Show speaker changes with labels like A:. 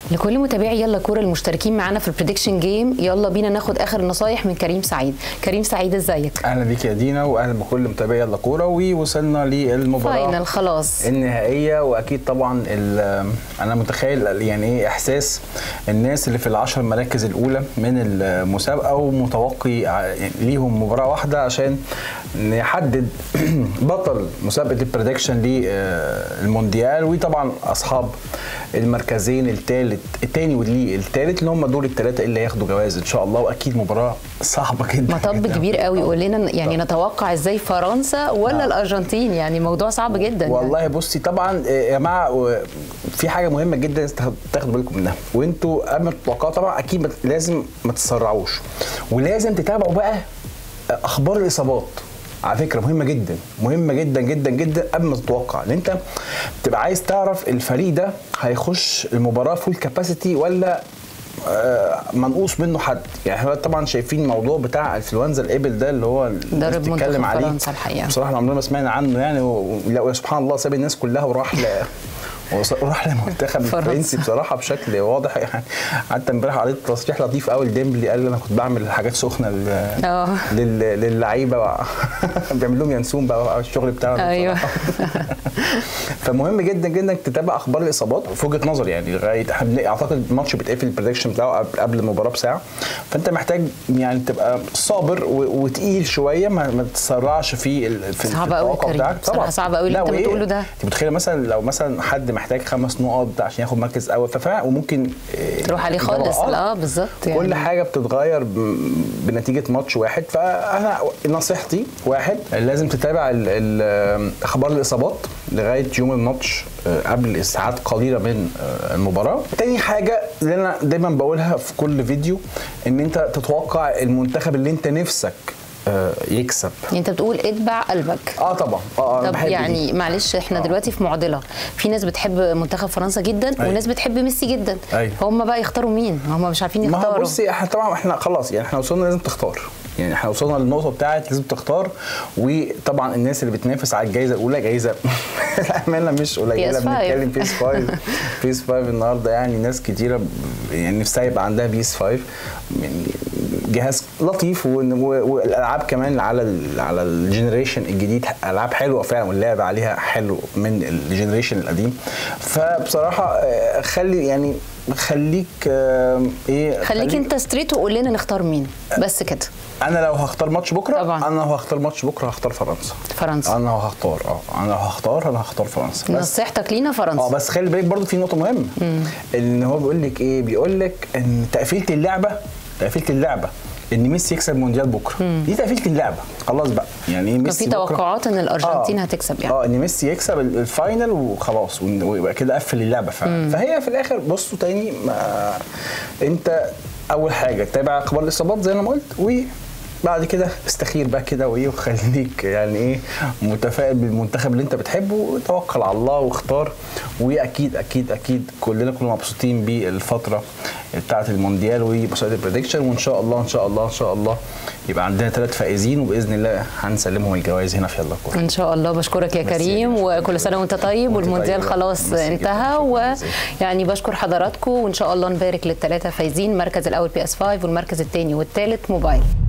A: لكل متابعي يلا كوره المشتركين معانا في البريدكشن جيم يلا بينا ناخد اخر النصايح من كريم سعيد كريم سعيد ازيك
B: اهلا بيك يا دينا واهلا بكل متابعي يلا كوره ووصلنا للمباراه
A: فاينل خلاص
B: النهائيه واكيد طبعا ال- انا متخيل يعني ايه احساس الناس اللي في العشر مراكز الاولى من المسابقه ومتوقي ع- ليهم مباراه واحده عشان نحدد بطل مسابقه البريدكشن للمونديال وطبعا اصحاب المركزين الثالث الثاني والثالث اللي هم دول الثلاثه اللي هياخدوا جوائز ان شاء الله واكيد مباراه صعبه جدا
A: مطب
B: جداً.
A: كبير قوي قول لنا يعني نتوقع ازاي فرنسا ولا الارجنتين يعني موضوع صعب جدا يعني.
B: والله بصي طبعا آه، يا جماعه و- في حاجه مهمه جدا لازم تاخد- تاخدوا بالكم منها وانتوا قبل ما تتوقعوا طبعا اكيد ما- لازم ما تتسرعوش ولازم تتابعوا بقى اخبار الاصابات على فكره مهمه جدا مهمه جدا جدا جدا قبل ما تتوقع لان انت بتبقى عايز تعرف الفريق ده هيخش المباراه فول كاباسيتي ولا آه، منقوص منه حد يعني احنا طبعا شايفين الموضوع بتاع انفلونزا الابل ده اللي هو الناس
A: ضرب منتخب
B: بتتكلم عليه
A: فرنسا الحقيقة.
B: بصراحه عمرنا ما سمعنا عنه يعني و- لا وسبحان الله ساب الناس كلها وراح ل وص- وراح للمنتخب
A: فرنسا.
B: الفرنسي بصراحه بشكل واضح يعني حتى امبارح قريت تصريح لطيف قوي لديمبلي قال انا كنت بعمل حاجات سخنه لل-
A: اه.
B: لل- للعيبه بيعمل لهم ينسون بقى الشغل بتاعهم
A: ايوه
B: بصراحة. فمهم جدا جدا انك تتابع اخبار الاصابات في وجهه نظري يعني لغايه احنا بن- اعتقد الماتش بيتقفل البريدكشن بتاعه قبل- قبل المباراه بساعه فانت محتاج يعني تبقى صابر و- وتقيل شويه ما, ما تتسرعش في ال- في
A: صعب
B: في
A: قوي
B: التوقع
A: كريم.
B: بتاعك
A: بصراحة صعب قوي اللي
B: لا
A: انت
B: وإيه؟
A: بتقوله ده.
B: انت متخيل مثلا لو مثلا حد محتاج خمس نقط عشان ياخد مركز اول ففا وممكن آه،
A: تروح عليه
B: إجابة
A: خالص
B: غلط.
A: اه بالظبط يعني
B: كل حاجه بتتغير ب- بنتيجه ماتش واحد فانا نصيحتي واحد لازم تتابع ال- ال- اخبار الاصابات لغايه يوم الماتش آه، قبل ساعات قليله من آه، المباراه تاني حاجه اللي انا دايما بقولها في كل فيديو ان انت تتوقع المنتخب اللي انت نفسك آه، يكسب
A: يعني انت بتقول اتبع قلبك
B: اه طبعا اه أنا
A: طب
B: بحب دي.
A: يعني معلش احنا دلوقتي في معضله في ناس بتحب منتخب فرنسا جدا
B: أيوة.
A: وناس بتحب ميسي جدا
B: أيوة.
A: هم بقى يختاروا مين هم مش عارفين
B: ما هو
A: يختاروا
B: بصي احنا طبعا احنا خلاص يعني احنا وصلنا لازم تختار يعني احنا وصلنا للنقطه بتاعت لازم تختار وطبعا الناس اللي بتنافس على الجائزه الاولى جائزه الامانه مش قليله
A: PS5.
B: بنتكلم بيس 5 بيس 5 النهارده يعني ناس كتيره ب- يعني نفسها يبقى عندها بيس 5 يعني جهاز لطيف و- و- والالعاب كمان على ال على الجنريشن الجديد العاب حلوه فعلا واللعب عليها حلو من الجنريشن القديم فبصراحه آه، خلي يعني خليك آه، ايه
A: خليك انت ستريت وقول لنا نختار مين بس كده
B: انا لو هختار ماتش بكره
A: طبعاً.
B: انا لو هختار ماتش بكره هختار فرنسا
A: فرنسا
B: انا لو هختار اه انا لو هختار انا هختار فرنسا بس
A: نصيحتك لينا
B: اه
A: فرنسا
B: بس خلي بالك برضو في نقطه مهمه ان هو بيقول لك ايه بيقول لك ان تقفيله اللعبه تقفيله اللعبه ان ميسي يكسب مونديال بكره دي تقفيله اللعبه خلاص بقى يعني ايه
A: كان
B: ميسي
A: في
B: بكرة-
A: توقعات ان الارجنتين
B: آه.
A: هتكسب يعني
B: اه ان ميسي يكسب ال- الفاينل وخلاص ون- ويبقى كده قفل اللعبه فعلا فهي في الاخر بصوا تاني ما انت اول حاجه تتابع اخبار الاصابات زي ما أنا قلت وبعد كده استخير بقى كده وايه وخليك يعني ايه متفائل بالمنتخب اللي انت بتحبه وتوكل على الله واختار واكيد اكيد اكيد كلنا كنا مبسوطين بالفتره بتاعه المونديال ومسابقه البريدكشن وان شاء الله ان شاء الله ان شاء الله يبقى عندنا ثلاث فائزين وباذن الله هنسلمهم الجوائز هنا في يلا كوره
A: ان شاء الله بشكرك يا
B: ميرسي
A: كريم
B: يا باشا.
A: وكل سنه وانت طيب
B: وأنت
A: والمونديال
B: طيب.
A: خلاص
B: ميرسي
A: انتهى
B: جداً.
A: ويعني بشكر حضراتكم وان شاء الله نبارك للثلاثه فايزين المركز الاول بي اس 5 والمركز الثاني والثالث موبايل